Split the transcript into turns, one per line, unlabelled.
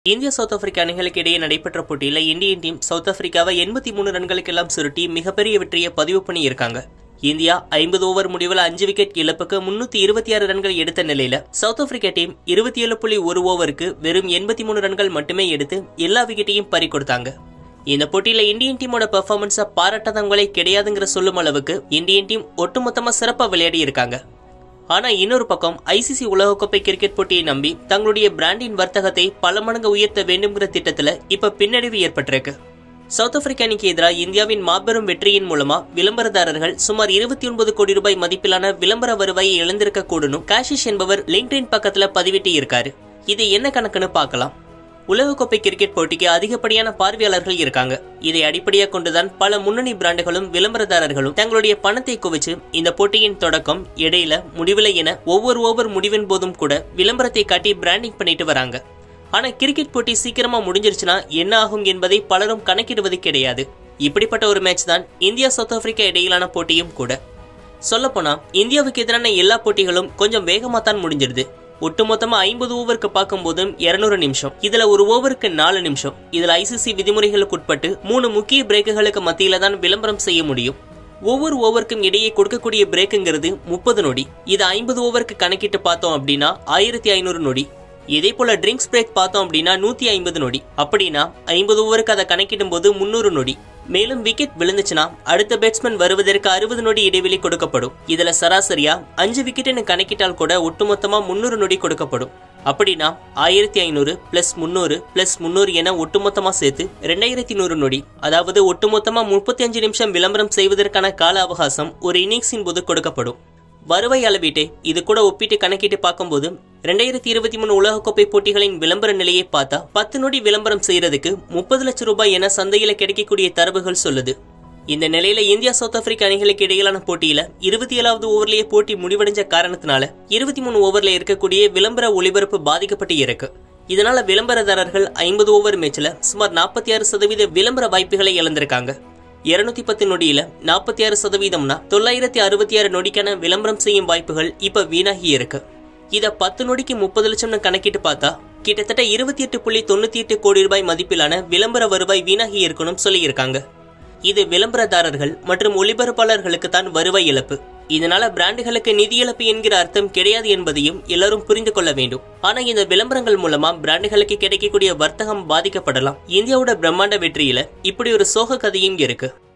India south Africa அணிகளுக்கு இடையே நடைபெற்ற போட்டியில இந்தியன் டீம் சவுத் ஆப்பிரிக்காவை எண்பத்தி மூணு ரன்களுக்கெல்லாம் சுருட்டி மிகப்பெரிய வெற்றியை பதிவு பண்ணி இருக்காங்க இந்தியா ஐம்பது ஓவர் முடிவில் அஞ்சு விக்கெட் இழப்புக்கு முன்னூத்தி இருபத்தி ஆறு ரன்கள் எடுத்த நிலையில சவுத் ஆப்பிரிக்கா டீம் இருபத்தி ஏழு புள்ளி ஒரு ஓவருக்கு வெறும் எண்பத்தி மூணு ரன்கள் மட்டுமே எடுத்து எல்லா விக்கெட்டையும் பறி கொடுத்தாங்க இந்த போட்டியில இந்தியன் டீமோட பெர்ஃபார்மன்ஸ பாராட்டாதவங்களே கிடையாதுங்கிற சொல்லும் அளவுக்கு இந்தியன் டீம் ஒட்டுமொத்தமா சிறப்பா விளையாடி இருக்காங்க ஆனா இன்னொரு பக்கம் ஐசிசி உலகக்கோப்பை கிரிக்கெட் போட்டியை நம்பி தங்களுடைய பிராண்டின் வர்த்தகத்தை பல மடங்கு உயர்த்த வேண்டும்ங்கிற திட்டத்துல இப்ப பின்னடைவு ஏற்பட்டிருக்கு சவுத் ஆப்பிரிக்கா அணிக்கு எதிராக இந்தியாவின் மாபெரும் வெற்றியின் மூலமா விளம்பரதாரர்கள் சுமார் இருபத்தி ஒன்பது கோடி ரூபாய் மதிப்பிலான விளம்பர வருவாயை இழந்திருக்க கூடணும் காஷிஷ் என்பவர் லிங்க்டின் பக்கத்துல பதிவிட்டு இருக்காரு இது என்ன கணக்குன்னு பார்க்கலாம் உலகக்கோப்பை கிரிக்கெட் போட்டிக்கு அதிகப்படியான பார்வையாளர்கள் இருக்காங்க இதை அடிப்படையாக கொண்டுதான் பல முன்னணி பிராண்டுகளும் விளம்பரதாரர்களும் தங்களுடைய பணத்தை குவிச்சு இந்த போட்டியின் தொடக்கம் இடையில முடிவில் என ஒவ்வொரு ஓவர் முடிவின் போதும் கூட விளம்பரத்தை காட்டி பிராண்டிங் பண்ணிட்டு வராங்க ஆனா கிரிக்கெட் போட்டி சீக்கிரமா முடிஞ்சிருச்சுன்னா என்ன ஆகும் என்பதை பலரும் கணக்கிடுவது கிடையாது இப்படிப்பட்ட ஒரு மேட்ச் தான் இந்தியா சவுத் ஆப்பிரிக்கா இடையிலான போட்டியும் கூட சொல்லப்போனா இந்தியாவுக்கு எதிரான எல்லா போட்டிகளும் கொஞ்சம் வேகமா தான் முடிஞ்சிருது ஒட்டுமொத்தமா ஐம்பது ஓவருக்கு பார்க்கும்போது இருநூறு நிமிஷம் இதுல ஒரு ஓவருக்கு நாலு நிமிஷம் இதுல ஐசிசி விதிமுறைகளுக்கு உட்பட்டு மூணு முக்கிய பிரேக்குகளுக்கு மத்தியில தான் விளம்பரம் செய்ய முடியும் ஒவ்வொரு ஓவருக்கும் இடையே கொடுக்கக்கூடிய பிரேக்குங்கிறது முப்பது நொடி இது ஐம்பது ஓவருக்கு கணக்கிட்டு பார்த்தோம் அப்படின்னா ஆயிரத்தி ஐநூறு நொடி இதே போல ட்ரிங்க்ஸ் பிரேக் பார்த்தோம் அப்படின்னா நூத்தி ஐம்பது நொடி அப்படின்னா ஐம்பது ஓவருக்கு அதை கணக்கிடும் போது முன்னூறு நொடி மேலும் விக்கெட் விழுந்துச்சுன்னா அடுத்த பேட்ஸ்மேன் வருவதற்கு அறுபது நொடி இடைவெளி கொடுக்கப்படும் இதுல சராசரியா அஞ்சு விக்கெட்னு கணக்கிட்டால் கூட ஒட்டுமொத்தமா முன்னூறு நொடி கொடுக்கப்படும் அப்படின்னா ஆயிரத்தி ஐநூறு பிளஸ் முன்னூறு பிளஸ் முன்னூறு என ஒட்டுமொத்தமா சேர்த்து ரெண்டாயிரத்தி நூறு நொடி அதாவது ஒட்டுமொத்தமா முப்பத்தி அஞ்சு நிமிஷம் விளம்பரம் செய்வதற்கான கால அவகாசம் ஒரு இன்னிங்ஸின் போது கொடுக்கப்படும் வருவாய் அளவீட்டை இது கூட ஒப்பிட்டு கணக்கிட்டு பார்க்கும்போது ரெண்டாயிரத்தி இருபத்தி மூணு உலகக்கோப்பை போட்டிகளின் விளம்பர நிலையை பார்த்தா பத்து நொடி விளம்பரம் செய்யறதுக்கு முப்பது லட்சம் ரூபாய் என சந்தையில கிடைக்கக்கூடிய தரவுகள் சொல்லுது இந்த நிலையில இந்தியா சவுத் ஆப்பிரிக்கா அணிகளுக்கு இடையிலான போட்டியில இருபத்தி ஏழாவது ஓவர்லயே போட்டி முடிவடைஞ்ச காரணத்தினால இருபத்தி மூணு ஓவர்ல இருக்கக்கூடிய விளம்பர ஒளிபரப்பு பாதிக்கப்பட்டு இருக்கு இதனால விளம்பரதாரர்கள் ஐம்பது ஓவர் மேட்ச்ல சுமார் நாற்பத்தி ஆறு சதவீத விளம்பர வாய்ப்புகளை இழந்திருக்காங்க இருநூத்தி பத்து நொடியில நாற்பத்தி ஆறு சதவீதம்னா தொள்ளாயிரத்தி அறுபத்தி ஆறு நொடிக்கான விளம்பரம் செய்யும் வாய்ப்புகள் இப்ப வீணாகி இருக்கு இத பத்து நொடிக்கு முப்பது லட்சம்னு கணக்கிட்டு பார்த்தா கிட்டத்தட்ட இருபத்தி எட்டு புள்ளி தொண்ணூத்தி எட்டு கோடி ரூபாய் மதிப்பிலான விளம்பர வருவாய் வீணாகி இருக்கணும் சொல்லியிருக்காங்க இது விளம்பரதாரர்கள் மற்றும் ஒளிபரப்பாளர்களுக்கு தான் வருவாய் இழப்பு இதனால பிராண்டுகளுக்கு நிதி இழப்பு என்கிற அர்த்தம் கிடையாது என்பதையும் எல்லாரும் புரிந்து கொள்ள வேண்டும் ஆனா இந்த விளம்பரங்கள் மூலமா பிராண்டுகளுக்கு கிடைக்கக்கூடிய வர்த்தகம் பாதிக்கப்படலாம் இந்தியாவோட பிரம்மாண்ட வெற்றியில இப்படி ஒரு சோக கதையும் இருக்கு